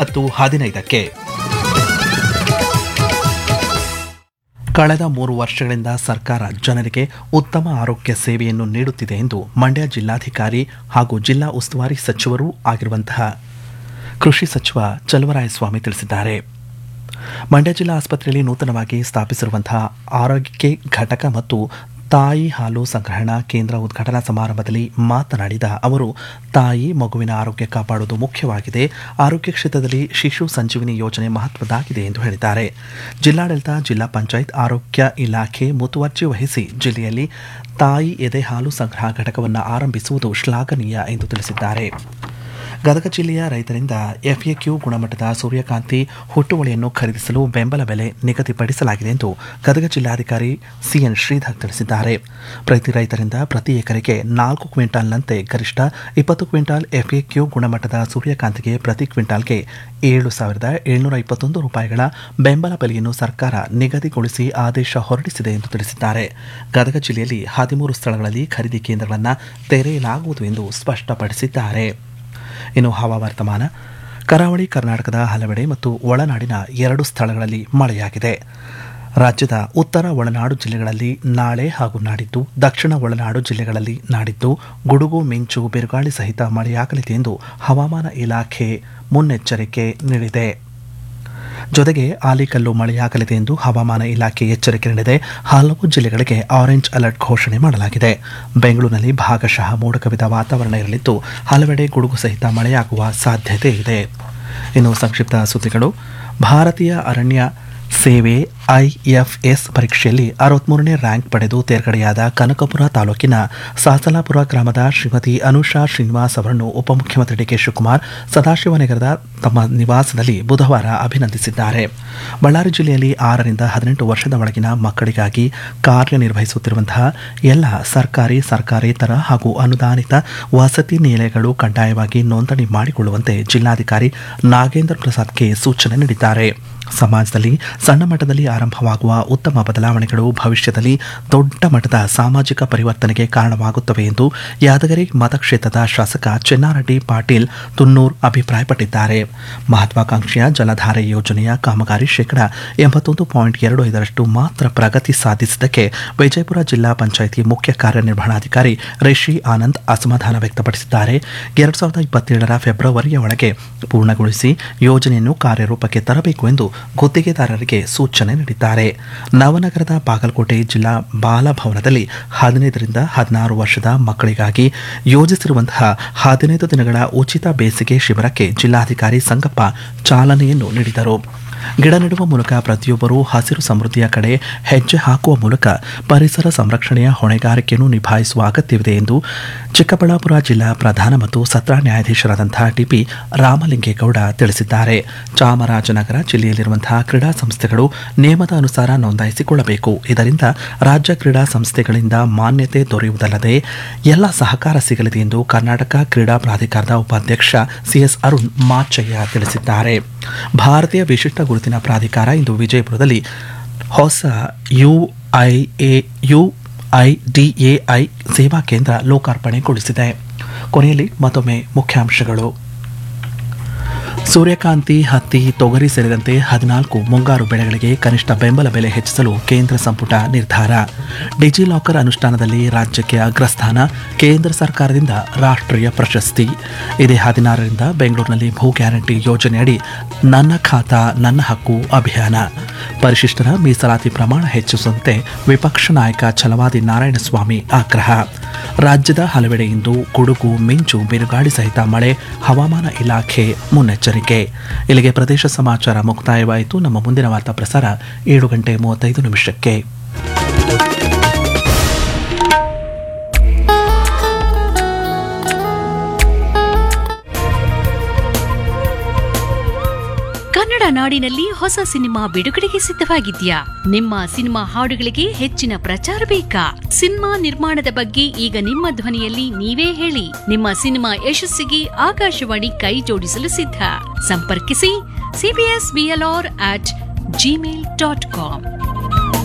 ಒಂಬತ್ತು ಹದಿನೈದಕ್ಕೆ ಕಳೆದ ಮೂರು ವರ್ಷಗಳಿಂದ ಸರ್ಕಾರ ಜನರಿಗೆ ಉತ್ತಮ ಆರೋಗ್ಯ ಸೇವೆಯನ್ನು ನೀಡುತ್ತಿದೆ ಎಂದು ಮಂಡ್ಯ ಜಿಲ್ಲಾಧಿಕಾರಿ ಹಾಗೂ ಜಿಲ್ಲಾ ಉಸ್ತುವಾರಿ ಸಚಿವರೂ ಆಗಿರುವಂತಹ ಕೃಷಿ ಸಚಿವ ಚಲುವರಾಯಸ್ವಾಮಿ ತಿಳಿಸಿದ್ದಾರೆ ಮಂಡ್ಯ ಜಿಲ್ಲಾ ಆಸ್ಪತ್ರೆಯಲ್ಲಿ ನೂತನವಾಗಿ ಸ್ಥಾಪಿಸಿರುವಂತಹ ಆರೋಗ್ಯ ಘಟಕ ಮತ್ತು ತಾಯಿ ಹಾಲು ಸಂಗ್ರಹಣಾ ಕೇಂದ್ರ ಉದ್ಘಾಟನಾ ಸಮಾರಂಭದಲ್ಲಿ ಮಾತನಾಡಿದ ಅವರು ತಾಯಿ ಮಗುವಿನ ಆರೋಗ್ಯ ಕಾಪಾಡುವುದು ಮುಖ್ಯವಾಗಿದೆ ಆರೋಗ್ಯ ಕ್ಷೇತ್ರದಲ್ಲಿ ಶಿಶು ಸಂಜೀವಿನಿ ಯೋಜನೆ ಮಹತ್ವದಾಗಿದೆ ಎಂದು ಹೇಳಿದ್ದಾರೆ ಜಿಲ್ಲಾಡಳಿತ ಜಿಲ್ಲಾ ಪಂಚಾಯತ್ ಆರೋಗ್ಯ ಇಲಾಖೆ ಮುತುವರ್ಜಿ ವಹಿಸಿ ಜಿಲ್ಲೆಯಲ್ಲಿ ತಾಯಿ ಎದೆ ಹಾಲು ಸಂಗ್ರಹ ಘಟಕವನ್ನು ಆರಂಭಿಸುವುದು ಶ್ಲಾಘನೀಯ ಎಂದು ತಿಳಿಸಿದ್ದಾರೆ ಗದಗ ಜಿಲ್ಲೆಯ ರೈತರಿಂದ ಎಫ್ಎಕ್ಯೂ ಗುಣಮಟ್ಟದ ಸೂರ್ಯಕಾಂತಿ ಹುಟ್ಟುವಳಿಯನ್ನು ಖರೀದಿಸಲು ಬೆಂಬಲ ಬೆಲೆ ನಿಗದಿಪಡಿಸಲಾಗಿದೆ ಎಂದು ಗದಗ ಜಿಲ್ಲಾಧಿಕಾರಿ ಸಿಎನ್ ಶ್ರೀಧರ್ ತಿಳಿಸಿದ್ದಾರೆ ಪ್ರತಿ ರೈತರಿಂದ ಪ್ರತಿ ಎಕರೆಗೆ ನಾಲ್ಕು ಕ್ವಿಂಟಾಲ್ನಂತೆ ಗರಿಷ್ಠ ಇಪ್ಪತ್ತು ಕ್ವಿಂಟಾಲ್ ಎಫ್ಎಕ್ಯೂ ಗುಣಮಟ್ಟದ ಸೂರ್ಯಕಾಂತಿಗೆ ಪ್ರತಿ ಕ್ವಿಂಟಾಲ್ಗೆ ಏಳು ಸಾವಿರದ ಏಳ್ನೂರ ಇಪ್ಪತ್ತೊಂದು ರೂಪಾಯಿಗಳ ಬೆಂಬಲ ಬೆಲೆಯನ್ನು ಸರ್ಕಾರ ನಿಗದಿಗೊಳಿಸಿ ಆದೇಶ ಹೊರಡಿಸಿದೆ ಎಂದು ತಿಳಿಸಿದ್ದಾರೆ ಗದಗ ಜಿಲ್ಲೆಯಲ್ಲಿ ಹದಿಮೂರು ಸ್ಥಳಗಳಲ್ಲಿ ಖರೀದಿ ಕೇಂದ್ರಗಳನ್ನು ತೆರೆಯಲಾಗುವುದು ಎಂದು ಸ್ಪಷ್ಟಪಡಿಸಿದ್ದಾರೆ ಇನ್ನು ಹವಾವರ್ತಮಾನ ಕರಾವಳಿ ಕರ್ನಾಟಕದ ಹಲವೆಡೆ ಮತ್ತು ಒಳನಾಡಿನ ಎರಡು ಸ್ಥಳಗಳಲ್ಲಿ ಮಳೆಯಾಗಿದೆ ರಾಜ್ಯದ ಉತ್ತರ ಒಳನಾಡು ಜಿಲ್ಲೆಗಳಲ್ಲಿ ನಾಳೆ ಹಾಗೂ ನಾಡಿದ್ದು ದಕ್ಷಿಣ ಒಳನಾಡು ಜಿಲ್ಲೆಗಳಲ್ಲಿ ನಾಡಿದ್ದು ಗುಡುಗು ಮಿಂಚು ಬಿರುಗಾಳಿ ಸಹಿತ ಮಳೆಯಾಗಲಿದೆ ಎಂದು ಹವಾಮಾನ ಇಲಾಖೆ ಮುನ್ನೆಚ್ಚರಿಕೆ ನೀಡಿದೆ ಜೊತೆಗೆ ಆಲಿಕಲ್ಲು ಮಳೆಯಾಗಲಿದೆ ಎಂದು ಹವಾಮಾನ ಇಲಾಖೆ ಎಚ್ಚರಿಕೆ ನೀಡಿದೆ ಹಲವು ಜಿಲ್ಲೆಗಳಿಗೆ ಆರೆಂಜ್ ಅಲರ್ಟ್ ಘೋಷಣೆ ಮಾಡಲಾಗಿದೆ ಬೆಂಗಳೂರಿನಲ್ಲಿ ಭಾಗಶಃ ಮೋಡಕವಿದ ವಾತಾವರಣ ಇರಲಿದ್ದು ಹಲವೆಡೆ ಗುಡುಗು ಸಹಿತ ಮಳೆಯಾಗುವ ಸಾಧ್ಯತೆ ಇದೆ ಇನ್ನು ಸಂಕ್ಷಿಪ್ತ ಸುದ್ದಿಗಳು ಭಾರತೀಯ ಅರಣ್ಯ ಸೇವೆ ಐಎಫ್ಎಸ್ ಪರೀಕ್ಷೆಯಲ್ಲಿ ಅರವತ್ಮೂರನೇ ರ್ಯಾಂಕ್ ಪಡೆದು ತೇರ್ಗಡೆಯಾದ ಕನಕಪುರ ತಾಲೂಕಿನ ಸಾಸಲಾಪುರ ಗ್ರಾಮದ ಶ್ರೀಮತಿ ಅನುಷಾ ಶ್ರೀನಿವಾಸ್ ಅವರನ್ನು ಉಪಮುಖ್ಯಮಂತ್ರಿ ಡಿಕೆ ಶಿವಕುಮಾರ್ ಸದಾಶಿವನಗರದ ತಮ್ಮ ನಿವಾಸದಲ್ಲಿ ಬುಧವಾರ ಅಭಿನಂದಿಸಿದ್ದಾರೆ ಬಳ್ಳಾರಿ ಜಿಲ್ಲೆಯಲ್ಲಿ ಆರರಿಂದ ಹದಿನೆಂಟು ವರ್ಷದ ಒಳಗಿನ ಮಕ್ಕಳಿಗಾಗಿ ಕಾರ್ಯನಿರ್ವಹಿಸುತ್ತಿರುವಂತಹ ಎಲ್ಲ ಸರ್ಕಾರಿ ಸರ್ಕಾರೇತರ ಹಾಗೂ ಅನುದಾನಿತ ವಸತಿ ನಿಲಯಗಳು ಕಡ್ಡಾಯವಾಗಿ ನೋಂದಣಿ ಮಾಡಿಕೊಳ್ಳುವಂತೆ ಜಿಲ್ಲಾಧಿಕಾರಿ ನಾಗೇಂದ್ರ ಪ್ರಸಾದ್ಗೆ ಸೂಚನೆ ನೀಡಿದ್ದಾರೆ ಸಮಾಜದಲ್ಲಿ ಸಣ್ಣ ಮಟ್ಟದಲ್ಲಿ ಆರಂಭವಾಗುವ ಉತ್ತಮ ಬದಲಾವಣೆಗಳು ಭವಿಷ್ಯದಲ್ಲಿ ದೊಡ್ಡ ಮಟ್ಟದ ಸಾಮಾಜಿಕ ಪರಿವರ್ತನೆಗೆ ಕಾರಣವಾಗುತ್ತವೆ ಎಂದು ಯಾದಗಿರಿ ಮತಕ್ಷೇತ್ರದ ಶಾಸಕ ಚೆನ್ನಾರೆಡ್ಡಿ ಪಾಟೀಲ್ ತುನ್ನೂರ್ ಅಭಿಪ್ರಾಯಪಟ್ಟಿದ್ದಾರೆ ಮಹತ್ವಾಕಾಂಕ್ಷೆಯ ಜಲಧಾರೆ ಯೋಜನೆಯ ಕಾಮಗಾರಿ ಶೇಕಡ ಎಂಬತ್ತೊಂದು ಪಾಯಿಂಟ್ ಎರಡು ಐದರಷ್ಟು ಮಾತ್ರ ಪ್ರಗತಿ ಸಾಧಿಸಿದ್ದಕ್ಕೆ ವಿಜಯಪುರ ಜಿಲ್ಲಾ ಪಂಚಾಯಿತಿ ಮುಖ್ಯ ಕಾರ್ಯನಿರ್ವಹಣಾಧಿಕಾರಿ ರಿಷಿ ಆನಂದ್ ಅಸಮಾಧಾನ ವ್ಯಕ್ತಪಡಿಸಿದ್ದಾರೆ ಎರಡ್ ಸಾವಿರದ ಇಪ್ಪತ್ತೇಳರ ಫೆಬ್ರವರಿಯ ಒಳಗೆ ಪೂರ್ಣಗೊಳಿಸಿ ಯೋಜನೆಯನ್ನು ಕಾರ್ಯರೂಪಕ್ಕೆ ತರಬೇಕು ಎಂದು ಗುತ್ತಿಗೆದಾರರಿಗೆ ಸೂಚನೆ ನೀಡಿದ್ದಾರೆ ನವನಗರದ ಬಾಗಲಕೋಟೆ ಜಿಲ್ಲಾ ಬಾಲಭವನದಲ್ಲಿ ಹದಿನೈದರಿಂದ ಹದಿನಾರು ವರ್ಷದ ಮಕ್ಕಳಿಗಾಗಿ ಯೋಜಿಸಿರುವಂತಹ ಹದಿನೈದು ದಿನಗಳ ಉಚಿತ ಬೇಸಿಗೆ ಶಿಬಿರಕ್ಕೆ ಜಿಲ್ಲಾಧಿಕಾರಿ ಸಂಗಪ್ಪ ಚಾಲನೆಯನ್ನು ನೀಡಿದರು ಗಿಡ ನೆಡುವ ಮೂಲಕ ಪ್ರತಿಯೊಬ್ಬರೂ ಹಸಿರು ಸಮೃದ್ಧಿಯ ಕಡೆ ಹೆಜ್ಜೆ ಹಾಕುವ ಮೂಲಕ ಪರಿಸರ ಸಂರಕ್ಷಣೆಯ ಹೊಣೆಗಾರಿಕೆಯನ್ನು ನಿಭಾಯಿಸುವ ಅಗತ್ಯವಿದೆ ಎಂದು ಚಿಕ್ಕಬಳ್ಳಾಪುರ ಜಿಲ್ಲಾ ಪ್ರಧಾನ ಮತ್ತು ಸತ್ರ ನ್ಯಾಯಾಧೀಶರಾದಂತಹ ಟಿಪಿ ರಾಮಲಿಂಗೇಗೌಡ ತಿಳಿಸಿದ್ದಾರೆ ಚಾಮರಾಜನಗರ ಜಿಲ್ಲೆಯಲ್ಲಿರುವಂತಹ ಕ್ರೀಡಾ ಸಂಸ್ಥೆಗಳು ನಿಯಮದ ಅನುಸಾರ ನೋಂದಾಯಿಸಿಕೊಳ್ಳಬೇಕು ಇದರಿಂದ ರಾಜ್ಯ ಕ್ರೀಡಾ ಸಂಸ್ಥೆಗಳಿಂದ ಮಾನ್ಯತೆ ದೊರೆಯುವುದಲ್ಲದೆ ಎಲ್ಲ ಸಹಕಾರ ಸಿಗಲಿದೆ ಎಂದು ಕರ್ನಾಟಕ ಕ್ರೀಡಾ ಪ್ರಾಧಿಕಾರದ ಉಪಾಧ್ಯಕ್ಷ ಸಿಎಸ್ ಅರುಣ್ ಮಾಚಯ್ಯ ತಿಳಿಸಿದ್ದಾರೆ ಭಾರತೀಯ ವಿಶಿಷ್ಟ ಗುರುತಿನ ಪ್ರಾಧಿಕಾರ ಇಂದು ವಿಜಯಪುರದಲ್ಲಿ ಹೊಸ ಯುಐಎ ಯುಐಡಿಎಐ ಸೇವಾ ಕೇಂದ್ರ ಲೋಕಾರ್ಪಣೆಗೊಳಿಸಿದೆ ಕೊನೆಯಲ್ಲಿ ಮತ್ತೊಮ್ಮೆ ಮುಖ್ಯಾಂಶಗಳು ಸೂರ್ಯಕಾಂತಿ ಹತ್ತಿ ತೊಗರಿ ಸೇರಿದಂತೆ ಹದಿನಾಲ್ಕು ಮುಂಗಾರು ಬೆಳೆಗಳಿಗೆ ಕನಿಷ್ಠ ಬೆಂಬಲ ಬೆಲೆ ಹೆಚ್ಚಿಸಲು ಕೇಂದ್ರ ಸಂಪುಟ ನಿರ್ಧಾರ ಡಿಜಿಲಾಕರ್ ಅನುಷ್ಠಾನದಲ್ಲಿ ರಾಜ್ಯಕ್ಕೆ ಅಗ್ರಸ್ಥಾನ ಕೇಂದ್ರ ಸರ್ಕಾರದಿಂದ ರಾಷ್ಟ್ರೀಯ ಪ್ರಶಸ್ತಿ ಇದೇ ಹದಿನಾರರಿಂದ ಬೆಂಗಳೂರಿನಲ್ಲಿ ಭೂ ಗ್ಯಾರಂಟಿ ಯೋಜನೆಯಡಿ ನನ್ನ ಖಾತಾ ನನ್ನ ಹಕ್ಕು ಅಭಿಯಾನ ಪರಿಶಿಷ್ಟರ ಮೀಸಲಾತಿ ಪ್ರಮಾಣ ಹೆಚ್ಚಿಸುವಂತೆ ವಿಪಕ್ಷ ನಾಯಕ ಛಲವಾದಿ ನಾರಾಯಣಸ್ವಾಮಿ ಆಗ್ರಹ ರಾಜ್ಯದ ಹಲವೆಡೆ ಇಂದು ಗುಡುಗು ಮಿಂಚು ಬಿರುಗಾಳಿ ಸಹಿತ ಮಳೆ ಹವಾಮಾನ ಇಲಾಖೆ ಮುನ್ನೆಚ್ಚರಿಕೆ ಇಲ್ಲಿಗೆ ಪ್ರದೇಶ ಸಮಾಚಾರ ಮುಕ್ತಾಯವಾಯಿತು ನಮ್ಮ ಮುಂದಿನ ವಾರ್ತಾ ಪ್ರಸಾರ ಏಳು ಗಂಟೆ ಮೂವತ್ತೈದು ನಿಮಿಷಕ್ಕೆ ಕನ್ನಡ ನಾಡಿನಲ್ಲಿ ಹೊಸ ಸಿನಿಮಾ ಬಿಡುಗಡೆಗೆ ಸಿದ್ಧವಾಗಿದ್ಯಾ ನಿಮ್ಮ ಸಿನಿಮಾ ಹಾಡುಗಳಿಗೆ ಹೆಚ್ಚಿನ ಪ್ರಚಾರ ಬೇಕಾ ಸಿನಿಮಾ ನಿರ್ಮಾಣದ ಬಗ್ಗೆ ಈಗ ನಿಮ್ಮ ಧ್ವನಿಯಲ್ಲಿ ನೀವೇ ಹೇಳಿ ನಿಮ್ಮ ಸಿನಿಮಾ ಯಶಸ್ಸಿಗೆ ಆಕಾಶವಾಣಿ ಕೈ ಜೋಡಿಸಲು ಸಿದ್ಧ ಸಂಪರ್ಕಿಸಿ CBS BLR at Gmail dot com